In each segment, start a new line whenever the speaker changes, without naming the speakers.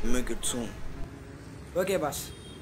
Make it soon.
Okay boss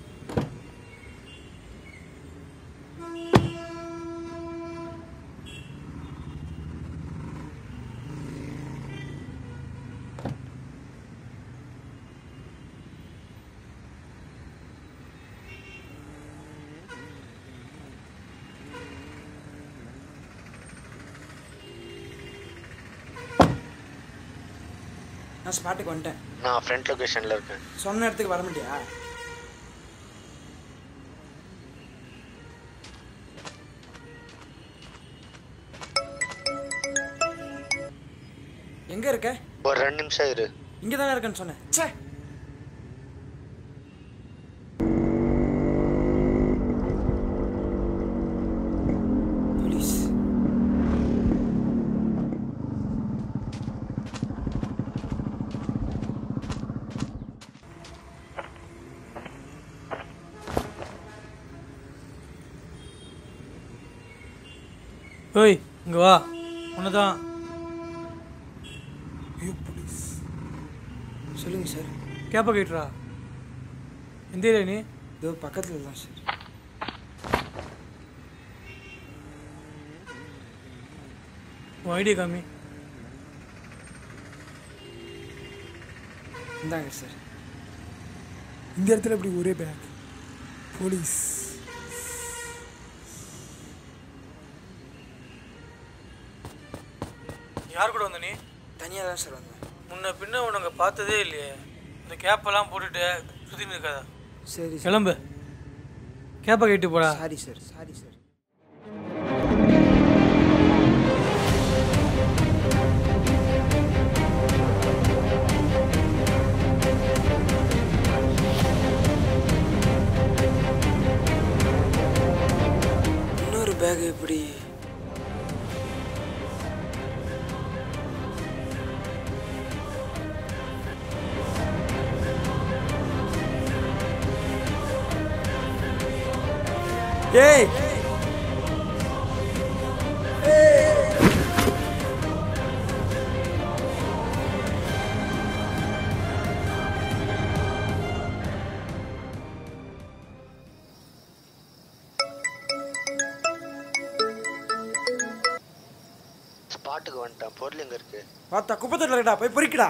நான் ஸ்பாட்டுக்கு வந்துட்டேன்
நான் ஃப்ரண்ட் லொகேஷனில் இருக்கேன்
சொன்ன இடத்துக்கு வர மாட்டியா எங்க இருக்க
ஒரு ரெண்டு நிமிஷம் இரு
இங்க தானே இருக்கேன்னு சொன்னேன் ச்சே போலீஸ்
ஓய் இங்கே வா உன்னை தான்
ஐயோ போலீஸ் சொல்லுங்க சார்
கேப்ப கேட்டுறா எந்த ஏரியா நீ
இதோ பக்கத்தில் தான் சார்
உன் ஐடியா காமி
இந்தாங்க சார்
இந்த இடத்துல இப்படி ஒரே பேக் போலீஸ்
யார் கூட வந்த நீ
தனியாக தான் சார் வந்தேன்
முன்ன பின்ன உனக்கு பார்த்ததே இல்லையே இந்த கேப்பெல்லாம் போட்டுட்டு சுற்றி இருக்காதா
சரி சார்
கிளம்பு கேப்பை கேட்டு போடா
சாரி சார் சாரி சார் இன்னொரு பேக் எப்படி ஏய்
ஸ்பாட்டுக்கு வந்துட்டேன் பொருள் எங்கே இருக்கு
பார்த்தா குப்பத்தொட்டில் இருக்கடா போய் பொறிக்கடா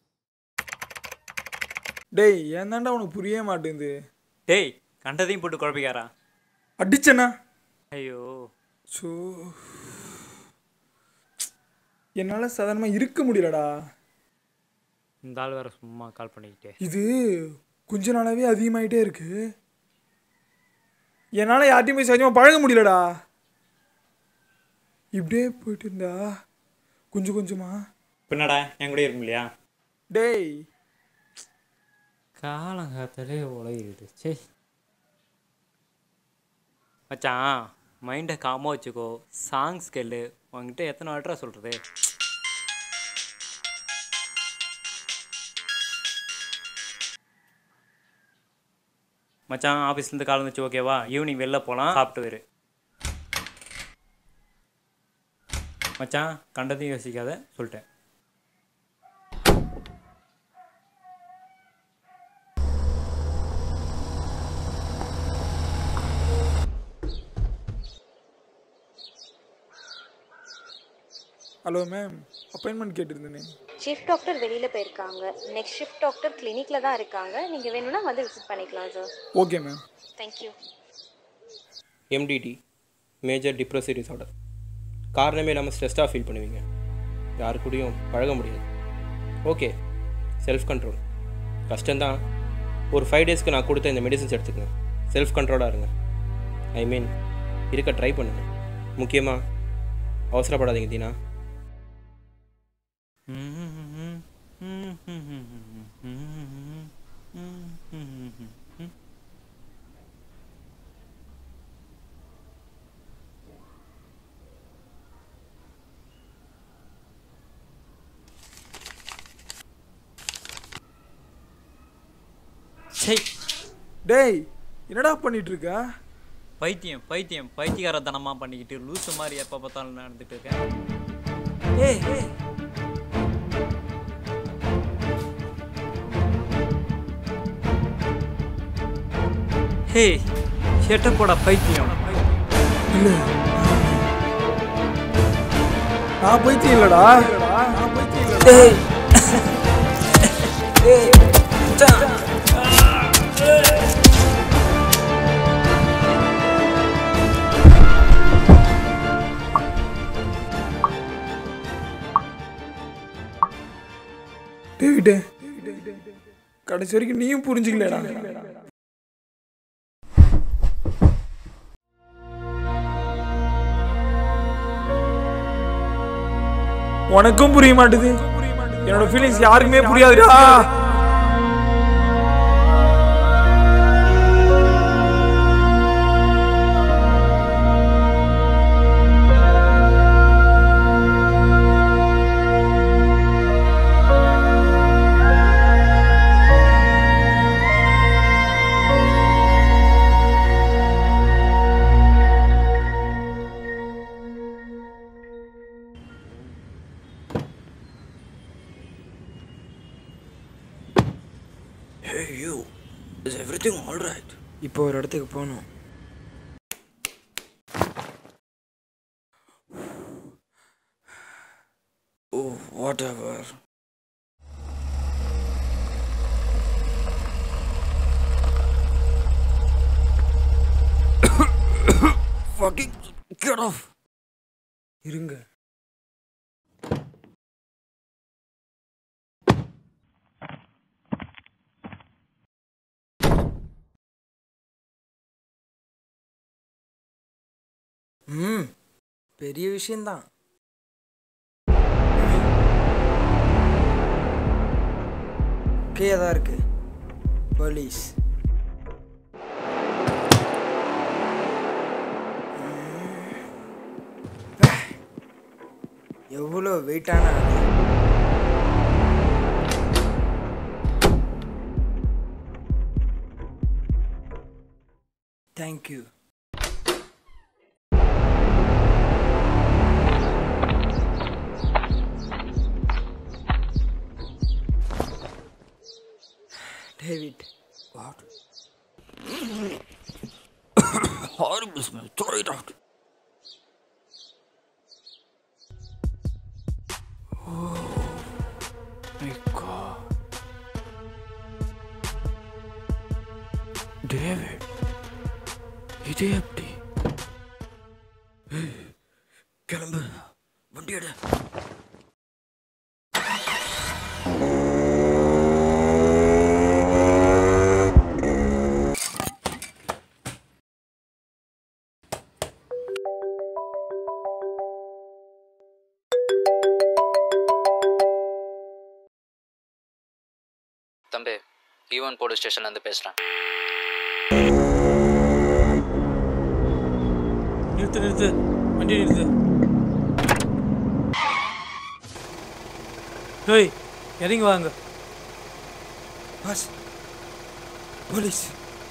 டேய் ஏன் தாண்டா உனக்கு புரிய மாட்டேங்குது
டேய் கண்டதையும் போட்டு குழப்பிக்காரா
அடிச்சனா
ஐயோ
ஸோ என்னால் சாதாரணமாக இருக்க முடியலடா
இந்த ஆள் வேற சும்மா கால் பண்ணிக்கிட்டே
இது கொஞ்ச நாளாவே அதிகமாயிட்டே இருக்கு என்னால் யார்ட்டையும் போய் சகஜமாக பழக முடியலடா இப்படியே போயிட்டு இருந்தா கொஞ்சம் கொஞ்சமா
பின்னடா என் கூட இருக்க முடியா
டேய்
காலங்காத்தாலே உலகிடுது சே மச்சான் மைண்டை காமாக வச்சுக்கோ சாங்ஸ் கேளு உன்கிட்ட எத்தனை வாட்டரா சொல்கிறது மச்சான் ஆஃபீஸ்லேருந்து கால் வந்துச்சு ஓகேவா ஈவினிங் வெளில போகலாம் சாப்பிட்டு வரு மச்சான் கண்டதையும் யோசிக்காத சொல்லிட்டேன்
ஹலோ மேம் அப்பாயின்மெண்ட் கேட்டிருந்தேனே
ஷிஃப்ட் டாக்டர் வெளியில் போயிருக்காங்க நெக்ஸ்ட் ஷிஃப்ட் டாக்டர் கிளினிக்கில் தான் இருக்காங்க நீங்கள் வேணும்னா வந்து விசிட் பண்ணிக்கலாம் sir
okay ma'am
thank you
MDD major depressive disorder காரணமே இல்லாமல் ஸ்ட்ரெஸ்டாக ஃபீல் பண்ணுவீங்க யாரு கூடயும் பழக முடியாது ஓகே செல்ஃப் கண்ட்ரோல் கஷ்டம்தான் ஒரு ஃபைவ் டேஸ்க்கு நான் கொடுத்த இந்த மெடிசன்ஸ் எடுத்துக்கங்க செல்ஃப் கண்ட்ரோலாக இருங்க ஐ மீன் இருக்க ட்ரை பண்ணுங்க முக்கியமாக அவசரப்படாதீங்க தீனா
சை
டேய் என்னடா பண்ணிட்டு இருக்க
பைத்தியம் பைத்தியம் பைத்தியகாரத்தனமாக பண்ணிக்கிட்டு லூசு மாதிரி எப்போ பார்த்தாலும் நடந்துட்டு இருக்கேன்
ஏய் ஏய்
ஹே ஷெட்ட போட பைத்தியம்
இல்லை நான் பைத்தியம் இல்லடா நான் பைத்தியம் இல்லடா
ஏய் ஏய் மச்சான்.
டேவிட்டே கடைசி வரைக்கும் நீயும் புரிஞ்சுக்கலடா உனக்கும் புரிய மாட்டுது என்னோட ஃபீலிங்ஸ் யாருக்குமே புரியாதுடா
Hey you, is everything alright? இப்போ ஒரு இடத்துக்கு போகணும் oh whatever fucking get off இருங்க ம் பெரிய விஷயந்தான் கீழே தான் இருக்கு போலீஸ் எவ்வளோ வெயிட்டான ஆளு thank you David. What? Horrible smell. Throw it out. Oh my god. David. இது எப்படி ஏய், கிளம்பு வண்டி எடு
தம்பி ஈவன் போலீஸ் ஸ்டேஷன்லேருந்து பேசுகிறேன்
நிறுத்து நிறுத்து வண்டி நிறுத்து டேய் இறங்கி வாங்க
பாஸ் போலீஸ்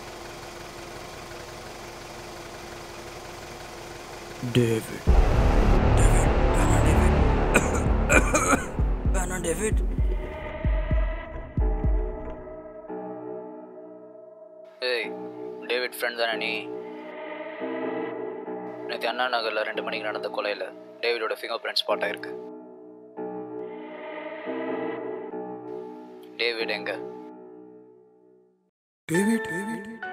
டேவிட் டேவிட் வேணாம் டேவிட் வேணாம் டேவிட்
ஏய் டேவிட் ஃப்ரெண்ட் தானே நீ நேற்று அண்ணா நகரில் ரெண்டு மணிக்கு நடந்த கொலையில் டேவிடோட ஃபிங்கர் பிரிண்ட் ஸ்பாட் ஆயிருக்கு டேவிட் எங்க
டேவிட் டேவிட்